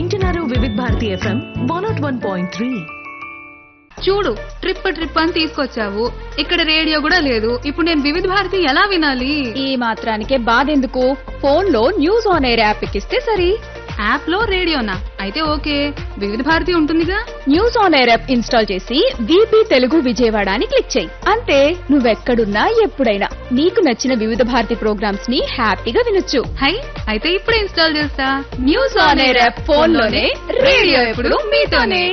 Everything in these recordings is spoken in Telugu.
వింటున్నారు Vividh Bharati FM one naught one point three చూడు ట్రిప్ ట్రిప్ అని తీసుకొచ్చావు ఇక్కడ రేడియో కూడా లేదు ఇప్పుడు నేను వివిధ భారతి ఎలా వినాలి ఈ మాత్రానికే బాధెందుకు ఫోన్ లో న్యూస్ ఆన్ ఎయిర్ యాప్ ఎక్కిస్తే సరి యాప్ లో రేడియోనా అయితే ఓకే వివిధ భారతి ఉంటుందిగా news on air app install చేసి బీపీ తెలుగు విజయవాడ అని క్లిక్ చేయి అంతే నువ్వెక్కడున్నా ఎప్పుడైనా నీకు నచ్చిన వివిధ భారతి ప్రోగ్రామ్స్ ని హ్యాపీగా వినొచ్చు హై అయితే ఇప్పుడే ఇన్స్టాల్ చేస్తా news on air app phone లోనే రేడియో ఎప్పుడు మీతోనే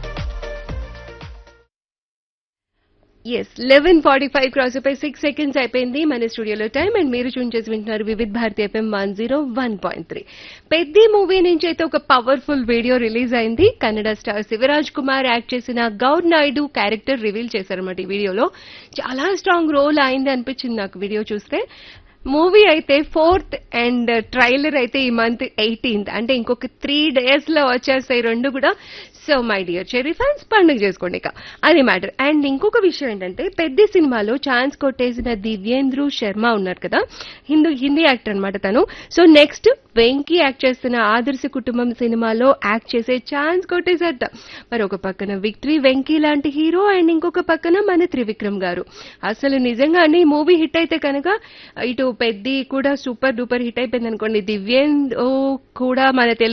yes eleven forty five cross అయిపోయి సిక్స్ సెకండ్స్ అయిపోయింది మన స్టూడియోలో టైం అండ్ మీరు చూన్ చేసి వింటున్నారు Vividh Bharati FM one zero one point three Peddi movie నుంచి అయితే ఒక పవర్ఫుల్ వీడియో రిలీజ్ అయింది కన్నడ స్టార్ శివరాజ్ కుమార్ యాక్ట్ చేసిన గౌర్ నాయుడు క్యారెక్టర్ రివీల్ చేశారన్నమాట ఈ వీడియోలో చాలా స్ట్రాంగ్ రోల్ అయింది అనిపించింది నాకు వీడియో చూస్తే మూవీ అయితే ఫోర్త్ అండ్ ట్రైలర్ అయితే ఈ మంత్ ఎయిటీన్త్ అంటే ఇంకొక త్రీ డేస్ లో వచ్చేస్తాయి రెండు కూడా so my dear cherry fans పండుగ చేసుకోండి ఇక అది మ్యాటర్ అండ్ ఇంకొక విషయం ఏంటంటే పెద్ద సినిమాలో ఛాన్స్ కొట్టేసిన దివ్యేంద్రు శర్మ ఉన్నారు కదా హిందూ హిందీ యాక్టర్ అన్నమాట తను సో నెక్స్ట్ వెంకీ యాక్ట్ చేస్తున్న ఆదర్శ కుటుంబం సినిమాలో యాక్ట్ చేసే ఛాన్స్ కొట్టేశారట మరి ఒక పక్కన విక్టరీ వెంకీ లాంటి హీరో అండ్ ఇంకొక పక్కన మన త్రివిక్రమ్ గారు అసలు నిజంగానే ఈ మూవీ హిట్ అయితే కనుక ఇటు పెద్ది కూడా సూపర్ డూపర్ హిట్ అయిపోయింది అనుకోండి దివ్యేంద్రు కూడా మన తెలుగు